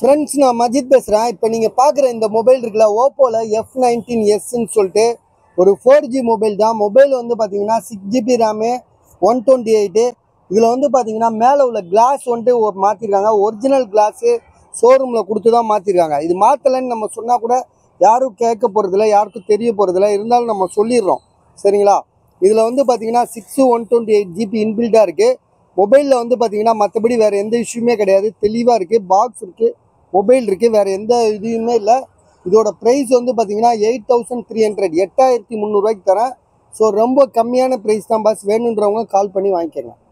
friends நான் மஜித் பேசுகிறேன் இப்போ நீங்கள் பார்க்குற இந்த மொபைல் இருக்குல்ல ஓப்போவில் எஃப் நைன்டீன் எஸ்ன்னு சொல்லிட்டு ஒரு ஃபோர் ஜி மொபைல் தான் மொபைல் வந்து பார்த்தீங்கன்னா six GB RAM one twenty eight இதில் வந்து பார்த்தீங்கன்னா மேலே உள்ள கிளாஸ் வந்துட்டு ஒரு மாற்றிருக்காங்க ஒரிஜினல் கிளாஸு ஷோரூமில் கொடுத்து தான் மாற்றிருக்காங்க இது மாற்றலைன்னு நம்ம சொன்னால் கூட யாரும் கேட்க போகிறதில்ல யாருக்கும் தெரிய போகிறதில்ல இருந்தாலும் நம்ம சொல்லிடுறோம் சரிங்களா இதில் வந்து பார்த்தீங்கன்னா six one twenty eight GB இன்பில்டாக இருக்குது மொபைலில் வந்து பார்த்தீங்கன்னா மற்றபடி வேறு எந்த இஷ்யூமே கிடையாது தெளிவாக இருக்குது பாக்ஸ் இருக்குது மொபைல் இருக்குது வேறு எந்த இதுவுமே இல்லை இதோட ப்ரைஸ் வந்து பார்த்தீங்கன்னா எயிட் தௌசண்ட் த்ரீ ஹண்ட்ரட் எட்டாயிரத்தி முந்நூறுரூவாய்க்கு தரேன் ஸோ ரொம்ப கம்மியான ப்ரைஸ் தான் பாஸ் வேணுன்றவங்க கால் பண்ணி வாங்கிக்கோங்க